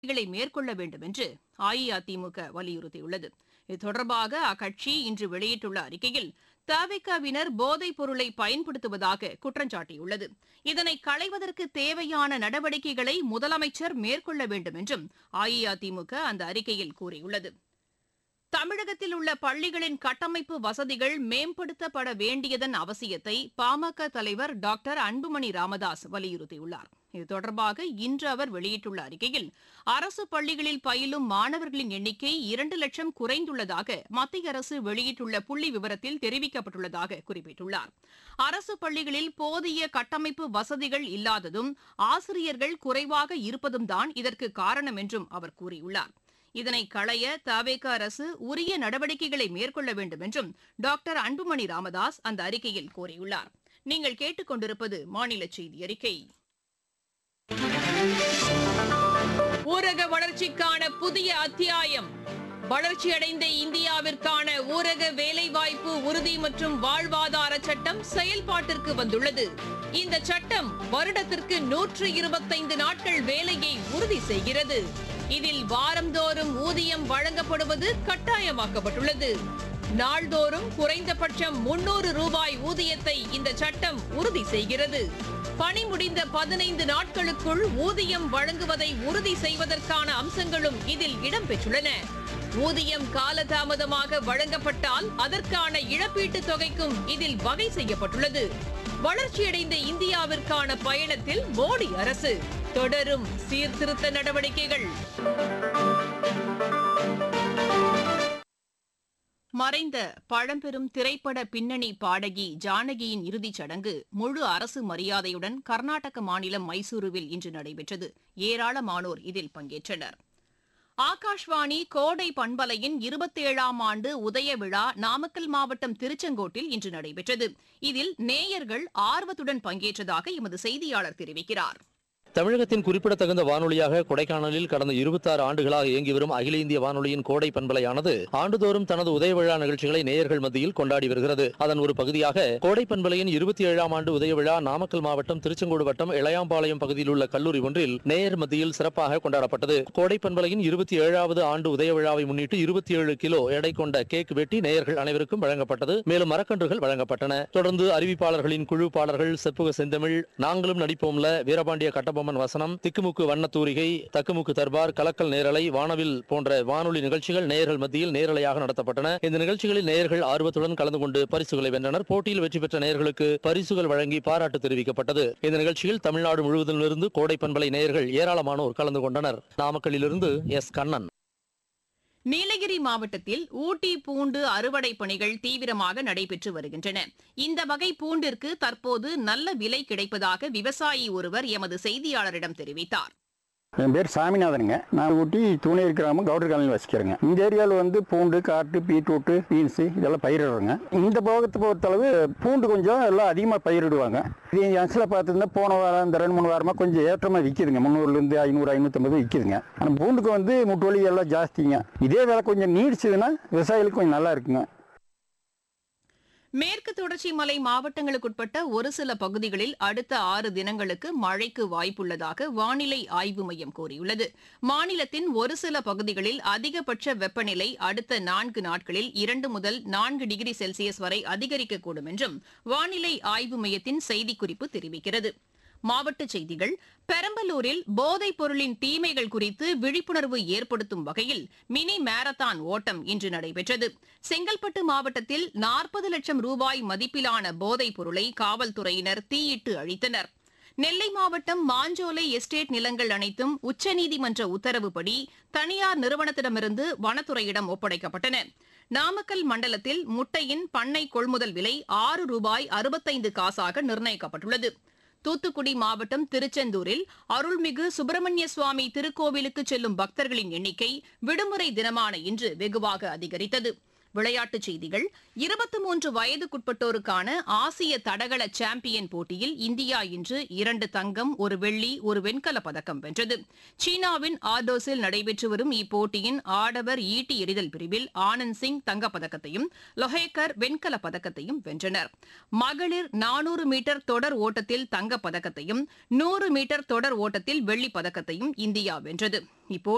நடவடிக்கைகளை மேற்கொள்ள வேண்டும் என்று அஇஅதிமுக வலியுறுத்தியுள்ளது இது தொடர்பாக அக்கட்சி இன்று வெளியிட்டுள்ள அறிக்கையில் தவிகவினர் போதைப் பொருளை பயன்படுத்துவதாக குற்றம் சாட்டியுள்ளது இதனை களைவதற்கு தேவையான நடவடிக்கைகளை முதலமைச்சர் மேற்கொள்ள வேண்டும் என்றும் அஇஅதிமுக அந்த அறிக்கையில் கூறியுள்ளது தமிழகத்தில் உள்ள பள்ளிகளின் கட்டமைப்பு வசதிகள் மேம்படுத்தப்பட வேண்டியதன் அவசியத்தை பாமக தலைவர் டாக்டர் அன்புமணி ராமதாஸ் வலியுறுத்தியுள்ளார் இது தொடர்பாக இன்று அவர் வெளியிட்டுள்ள அறிக்கையில் அரசு பள்ளிகளில் பயிலும் மாணவர்களின் எண்ணிக்கை இரண்டு லட்சம் குறைந்துள்ளதாக மத்திய அரசு வெளியிட்டுள்ள புள்ளி விவரத்தில் தெரிவிக்கப்பட்டுள்ளதாக குறிப்பிட்டுள்ளார் அரசு பள்ளிகளில் போதிய கட்டமைப்பு வசதிகள் இல்லாததும் ஆசிரியர்கள் குறைவாக இருப்பதும் தான் இதற்கு காரணம் என்றும் அவர் கூறியுள்ளார் இதனை களைய தவேக அரசு உரிய நடவடிக்கைகளை மேற்கொள்ள வேண்டும் என்றும் டாக்டர் அன்புமணி ராமதாஸ் அந்த அறிக்கையில் கூறியுள்ளார் நீங்கள் கேட்டுக்கொண்டிருப்பது மாநில செய்தி அறிக்கை ஊரக வளர்ச்சிக்கான புதிய அத்தியாயம் வளர்ச்சியடைந்த இந்தியாவிற்கான ஊரக வேலைவாய்ப்பு உறுதி மற்றும் வாழ்வாதார சட்டம் செயல்பாட்டிற்கு வந்துள்ளது இந்த சட்டம் வருடத்திற்கு நூற்று இருபத்தைந்து நாட்கள் வேலையை உறுதி செய்கிறது இதில் வாரந்தோறும் ஊதியம் வழங்கப்படுவது கட்டாயமாக்கப்பட்டுள்ளது நாள்தோறும் குறைந்தபட்சம் முன்னூறு ரூபாய் ஊதியத்தை இந்த சட்டம் உறுதி செய்கிறது பணி முடிந்த பதினைந்து நாட்களுக்குள் ஊதியம் வழங்குவதை உறுதி செய்வதற்கான அம்சங்களும் இதில் இடம்பெற்றுள்ளன ஊதியம் காலதாமதமாக வழங்கப்பட்டால் அதற்கான இழப்பீட்டுத் தொகைக்கும் இதில் வகை செய்யப்பட்டுள்ளது வளர்ச்சியடைந்த இந்தியாவிற்கான பயணத்தில் மோடி அரசு தொடரும் சீர்திருத்த நடவடிக்கைகள் மறைந்த பழம்பெரும் திரைப்பட பின்னணி பாடகி ஜானகியின் இறுதிச் சடங்கு முழு அரசு மரியாதையுடன் கர்நாடக மாநிலம் மைசூருவில் இன்று நடைபெற்றது ஏராளமானோர் இதில் பங்கேற்றனர் ஆகாஷ்வாணி கோடை பண்பலையின் இருபத்தேழாம் ஆண்டு உதய விழா நாமக்கல் மாவட்டம் திருச்செங்கோட்டில் இன்று நடைபெற்றது இதில் நேயர்கள் ஆர்வத்துடன் பங்கேற்றதாக எமது செய்தியாளர் தெரிவிக்கிறார் தமிழகத்தின் குறிப்பிடத்தகுந்த வானொலியாக கொடைக்கானலில் கடந்த இருபத்தாறு ஆண்டுகளாக இயங்கி வரும் அகில இந்திய வானொலியின் கோடை பண்பலையானது ஆண்டுதோறும் தனது உதய விழா நிகழ்ச்சிகளை நேயர்கள் மத்தியில் கொண்டாடி வருகிறது அதன் ஒரு பகுதியாக கோடை பண்பலையின் இருபத்தி ஏழாம் ஆண்டு உதய விழா நாமக்கல் மாவட்டம் திருச்செங்கோடு வட்டம் இளையாம்பாளையம் பகுதியில் உள்ள கல்லூரி ஒன்றில் நேயர் மத்தியில் சிறப்பாக கொண்டாடப்பட்டது கோடை பண்பலையின் இருபத்தி ஏழாவது ஆண்டு உதய விழாவை முன்னிட்டு இருபத்தி ஏழு கிலோ எடை கொண்ட கேக் வெட்டி நேயர்கள் அனைவருக்கும் வழங்கப்பட்டது மேலும் மரக்கன்றுகள் வழங்கப்பட்டன தொடர்ந்து அறிவிப்பாளர்களின் குழு பாடல்கள் செப்புக செந்தமிழ் நாங்களும் நடிப்போம்ல வீரபாண்டிய கட்டபொம்மன் வசனம் திக்குமுக்கு வண்ணத்தூரிகை தக்குமுக்கு தர்பார் கலக்கல் நேரலை வானவில் போன்ற வானொலி நிகழ்ச்சிகள் நேயர்கள் மத்தியில் நேரலையாக நடத்தப்பட்டன இந்த நிகழ்ச்சிகளில் நேயர்கள் ஆர்வத்துடன் கலந்து கொண்டு பரிசுகளை வென்றனர் போட்டியில் வெற்றி பெற்ற நேயர்களுக்கு பரிசுகள் வழங்கி பாராட்டு தெரிவிக்கப்பட்டது இந்த நிகழ்ச்சியில் தமிழ்நாடு முழுவதிலிருந்து கோடை பண்பலை நேயர்கள் ஏராளமானோர் கலந்து கொண்டனர் நாமக்கல்லிலிருந்து எஸ் கண்ணன் நீலகிரி மாவட்டத்தில் ஊட்டி பூண்டு அறுவடை பணிகள் தீவிரமாக நடைபெற்று வருகின்றன இந்த வகை பூண்டிற்கு தற்போது நல்ல விலை கிடைப்பதாக விவசாயி ஒருவர் எமது செய்தியாளரிடம் தெரிவித்தார் என் பேர் சாமிநாதனுங்க நான் ஊட்டி தூணேரி கிராமம் கவுடர் காலனியில் வசிக்கிறேங்க இந்த ஏரியாவில் வந்து பூண்டு காட்டு பீட்ரூட்டு பீன்ஸு இதெல்லாம் பயிரிடுறோங்க இந்த போகத்தை பொறுத்தளவு பூண்டு கொஞ்சம் எல்லாம் அதிகமாக பயிரிடுவாங்க இது என் அசில் பார்த்துருந்தா போன வாரம் இந்த ரெண்டு மூணு வாரமாக கொஞ்சம் ஏற்றமாக விற்கிதுங்க முந்நூறுலேருந்து ஐநூறு ஐநூற்றம்பது விற்கிதுங்க ஆனால் பூண்டுக்கு வந்து முட்டுவலி எல்லாம் ஜாஸ்திங்க இதே விலை கொஞ்சம் நீடிச்சதுன்னா விவசாயிகளுக்கு கொஞ்சம் நல்லா இருக்குங்க மேற்கு தொடர்ச்சி மலை மாவட்டங்களுக்குட்பட்ட ஒரு சில பகுதிகளில் அடுத்த ஆறு தினங்களுக்கு மழைக்கு வாய்ப்புள்ளதாக வானிலை ஆய்வு மையம் கூறியுள்ளது மாநிலத்தின் ஒரு சில பகுதிகளில் அதிகபட்ச வெப்பநிலை அடுத்த நான்கு நாட்களில் இரண்டு முதல் நான்கு டிகிரி செல்சியஸ் வரை அதிகரிக்கக்கூடும் என்றும் வானிலை ஆய்வு மையத்தின் செய்திக்குறிப்பு தெரிவிக்கிறது மாவட்டச் செய்திகள் பெரம்பலூரில் போதைப் பொருளின் தீமைகள் குறித்து விழிப்புணர்வு ஏற்படுத்தும் வகையில் மினி மாரத்தான் ஓட்டம் இன்று நடைபெற்றது செங்கல்பட்டு மாவட்டத்தில் நாற்பது லட்சம் ரூபாய் மதிப்பிலான போதைப் பொருளை காவல்துறையினர் தீயிட்டு அழித்தனர் நெல்லை மாவட்டம் மாஞ்சோலை எஸ்டேட் நிலங்கள் அனைத்தும் உச்சநீதிமன்ற உத்தரவுப்படி தனியார் நிறுவனத்திடமிருந்து வனத்துறையிடம் ஒப்படைக்கப்பட்டன நாமக்கல் மண்டலத்தில் முட்டையின் பண்ணை கொள்முதல் விலை ஆறு ரூபாய் அறுபத்தைந்து காசாக நிர்ணயிக்கப்பட்டுள்ளது தூத்துக்குடி மாவட்டம் திருச்செந்தூரில் அருள்மிகு சுப்பிரமணிய சுவாமி திருக்கோவிலுக்கு செல்லும் பக்தர்களின் எண்ணிக்கை விடுமுறை தினமான இன்று வெகுவாக அதிகரித்தது விளையாட்டுச் செய்திகள் இருபத்தி மூன்று வயதுக்குட்பட்டோருக்கான ஆசிய தடகள சாம்பியன் போட்டியில் இந்தியா இன்று இரண்டு தங்கம் ஒரு வெள்ளி ஒரு வெண்கலப் பதக்கம் வென்றது சீனாவின் ஆர்டோஸில் நடைபெற்று வரும் இப்போட்டியின் ஆடவர் ஈட்டி எறிதல் பிரிவில் ஆனந்த் சிங் தங்கப்பதக்கத்தையும் லொஹேக்கர் வெண்கலப் பதக்கத்தையும் வென்றனர் மகளிர் நானூறு மீட்டர் தொடர் ஓட்டத்தில் தங்கப்பதக்கத்தையும் நூறு மீட்டர் தொடர் ஓட்டத்தில் வெள்ளிப் பதக்கத்தையும் இந்தியா வென்றது இப்போ